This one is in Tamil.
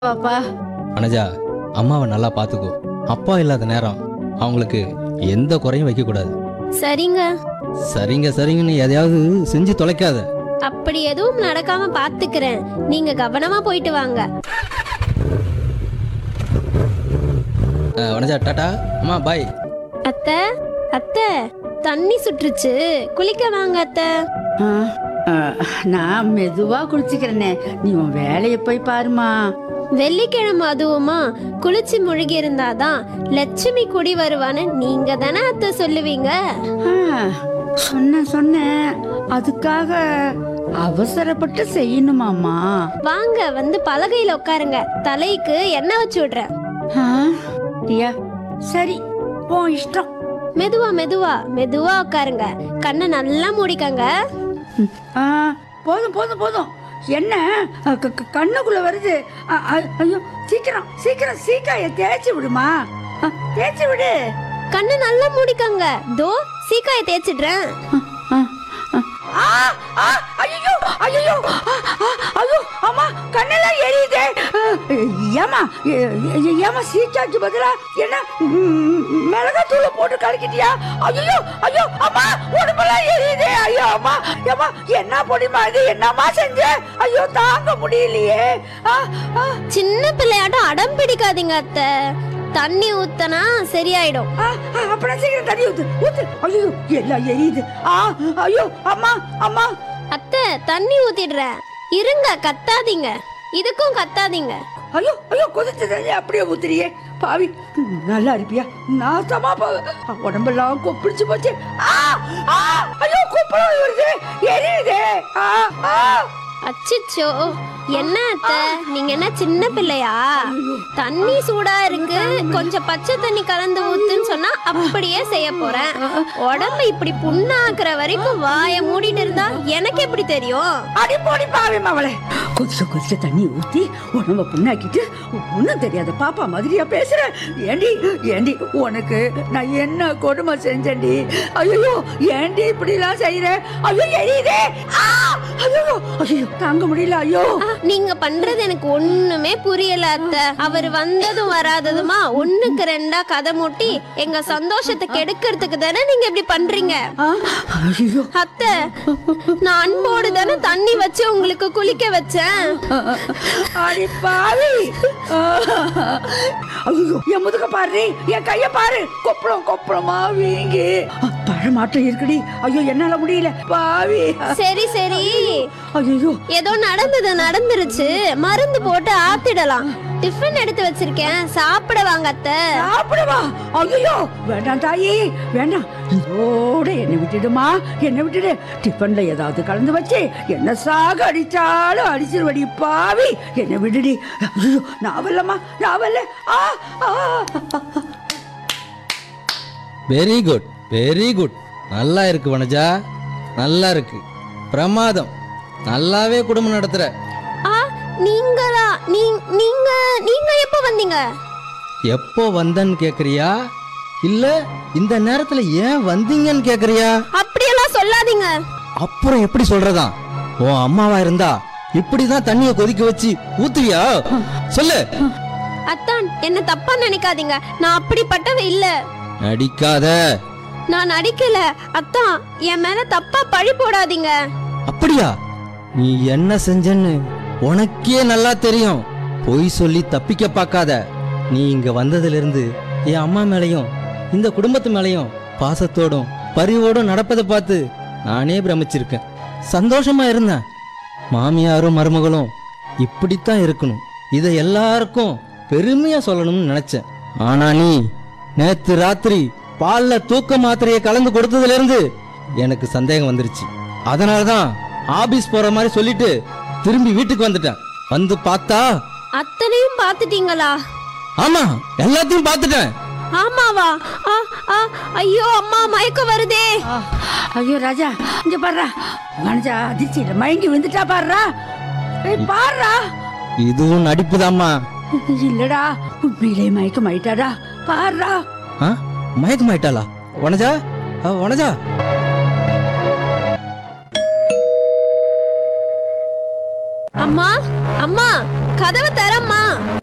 பாப்பா அனஜா அம்மாவை நல்லா பார்த்துக்கோ அப்பா இல்லாத நேரம் அவங்களுக்கு எந்த குறையும் வைக்கக்கூடாது சரிங்க சரிங்க சரிங்கன்னு எதையாவது செஞ்சு தொலைக்காத அப்படி எதுவும் நடக்காம பாத்துக்கிறேன் நீங்க கவனமா போயிட்டு வாங்க அஹ், வனஜா டாட்டா அம்மா பாய் அத்தை அத்தை தண்ணி சுற்றுச்சு குளிக்க வாங்க அத்தை ஆ, ஆ, நான் மெதுவா குளிச்சுக்கிறேனே நீ உன் வேலையை போய் பாருமா வெள்ளிக்கிழமை அதுவுமா குளிச்சு முழுகி இருந்தாதான் லட்சுமி குடி வருவான்னு நீங்க தானே அத்தை சொல்லுவீங்க ஆ, சொன்னேன் சொன்னேன் அதுக்காக அவசரப்பட்டு செய்யணுமாமா வாங்க வந்து பலகையில உட்காருங்க தலைக்கு எண்ணெய் வச்சு விடுறேன் ஆ, டியா சரி போ இஷ்டம் மெதுவா மெதுவா மெதுவா உட்காருங்க கண்ணை நல்லா மூடிக்கங்க ம், ஆ, போதும் போதும் போதும் என்ன அ, க- க- கண்ணுக்குள்ள வருது அ, அ, ஐயோ சீக்கிரம் சீக்கிரம் சீக்காய தேய்ச்சி விடுமா அ, தேய்ச்சி விடு கண்ணை நல்லா மூடிக்கங்க தோ சீக்காயை தேய்ச்சிடுறேன் ஆ, ஆ, ஆ, ஆ, ஐயோ ஐயோ ஆ, ஆ, ஐயோ அம்மா கண்ணெல்லாம் எரியுதே ஆ, ஏம்மா ஏ- ஏ- ஏம்மா சீக்காய்க்கு பதிலா என்ன ம், மிளகாத்தூளை போட்டு கலக்கிட்டியா ஐயோ ஐயோ அம்மா உடம்பெல்லாம் எரியுதே ஐயோ அம்மா ஏம்மா என்ன பொடிமா இது என்னம்மா செஞ்ச ஐயோ தாங்க முடியலையே ஆ, ஆ, சின்ன பிள்ளையாட்டம் அடம் பிடிக்காதீங்க அத்தை தண்ணி ஊத்தனா சரியாயிடும் ஆ, ஆ, அப்புறம் சீக்கிரம் தண்ணி ஊத்து ஊத்து ஐயோ எல்லாம் எரியுது ஆ ஐயோ அம்மா அம்மா அத்தை தண்ணி ஊத்திடுறேன் இருங்க கத்தாதீங்க இதுக்கும் கத்தாதீங்க ஐயோ ஐயோ கொதிச்ச தண்ணி அப்படியே ஊத்துறியே பாவி ம், நல்லா இருப்பியா நாசமா போக உடம்பெல்லாம் கொப்பிடிச்சு போச்சு ஆ, ஆ, ஐயோ கொப்பளம் வருது எரியுதே ஆ, ஆ. அச்சிச்சோ என்ன அத்தை நீங்க என்ன சின்ன பிள்ளையா தண்ணி சூடா இருக்கு கொஞ்சம் பச்சை தண்ணி கலந்து ஊத்துன்னு சொன்னா அப்படியே செய்ய போறேன் உடம்பு இப்படி புண்ணாக்குற வரைக்கும் வாய மூடிட்டு இருந்தா எனக்கு எப்படி தெரியும் அடி போடி பாவி மவளே கொதிச்ச கொதிச்ச தண்ணி ஊத்தி உடம்ப புண்ணாக்கிட்டு ஒண்ணும் தெரியாத பாப்பா மாதிரியா பேசுற ஏண்டி ஏண்டி உனக்கு நான் என்ன கொடுமை செஞ்சேன்டி ஐயோ ஏண்டி இப்படி எல்லாம் செய்யற ஐயோ எரியுதே ஆ, ஐயோ ஐயோ தாங்க முடியல ஐயோ ஆ, நீங்க பண்றது எனக்கு ஒண்ணுமே புரியல அத்தை அவர் வந்ததும் வராததுமா ஒண்ணுக்கு ரெண்டா கதை மூட்டி எங்க சந்தோஷத்தை கெடுக்கிறதுக்கு தானே நீங்க இப்படி பண்றீங்க ஆ, ஐயோ அத்தை நான் அன்போடு தானே தண்ணி வச்சு உங்களுக்கு குளிக்க வச்சேன் அடி பாவி ஐயோ என் முதுக பாரு என் கைய பாரு கொப்பளம் கொப்பளமா வீங்கி பழமாட்டம் இருக்குடி ஐயோ என்னால முடியல பாவி சரி சரி ஐயோ ஏதோ நடந்தது நடந்துருச்சு மருந்து போட்டு ஆத்திடலாம் டிஃபன் எடுத்து வச்சிருக்கேன் சாப்பிட வாங்க அத்தை சாப்பிடுவா ஐயோ வேண்டாம் தாயி வேண்டாம் இதோட என்னை விட்டுடுமா என்னை விட்டுடு டிஃபன்ல ஏதாவது கலந்து வச்சு என்ன சாக அடிச்சாலும் அடிச்சிருவடி பாவி என்னை விடுடி ஐயோ நான் வரலம்மா நான் வரல ஆ ஆ வெரி குட் வெரி குட் நல்லா இருக்கு வனஜா நல்லா இருக்கு பிரமாதம் நல்லாவே குடும்பம் நடத்துற ஆ நீங்களா நீ நீங்க நீங்க எப்போ வந்தீங்க எப்போ வந்தேன்னு கேக்குறியா இல்ல இந்த நேரத்துல ஏன் வந்தீங்கன்னு கேக்குறியா அப்படியெல்லாம் சொல்லாதீங்க அப்புறம் எப்படி சொல்றதா உன் அம்மாவா இருந்தா இப்படிதான் தண்ணிய கொதிக்க வச்சு ஊத்துவியா சொல்லு அத்தான் என்ன தப்பா நினைக்காதீங்க நான் அப்படிப்பட்டவ இல்ல நடிக்காத நான் நடிக்கல அத்தான் என் மேல தப்பா பழி போடாதீங்க அப்படியா நீ என்ன செஞ்சன்னு உனக்கே நல்லா தெரியும் பொய் சொல்லி தப்பிக்க பார்க்காத நீ இங்க வந்ததுல இருந்து என் அம்மா மேலையும் இந்த குடும்பத்து மேலையும் பாசத்தோடும் பரிவோடும் நடப்பதை பார்த்து நானே பிரமிச்சிருக்கேன் சந்தோஷமா இருந்தேன் மாமியாரும் மருமகளும் இப்படித்தான் இருக்கணும் இதை எல்லாருக்கும் பெருமையா சொல்லணும்னு நினைச்சேன் ஆனா நீ நேத்து ராத்திரி பால்ல தூக்க மாத்திரையை கலந்து கொடுத்ததுல இருந்து எனக்கு சந்தேகம் வந்துருச்சு அதனாலதான் ஆபீஸ் போற மாதிரி சொல்லிட்டு திரும்பி வீட்டுக்கு வந்துட்டேன் வந்து பார்த்தா அத்தனையும் பாத்துட்டீங்களா ஆமா எல்லாத்தையும் பார்த்துட்டேன் ஆமாவா ஆ ஆ ஐயோ அம்மா மயக்கம் வருதே ஆ, ஐயோ ராஜா இங்க பாருடா மனஜா அதிர்ச்சியில மயங்கி விழுந்துட்டா பாருடா ஏய் பாருடா இதுவும் நடிப்புதாம்மா இல்லடா உண்மையிலே மயக்கம் ஆயிட்டாடா பாருடா ஆ மயக்கமாயிட்டாளா வனஜா ஆ, வனஜா அம்மா அம்மா கதவை தரம்மா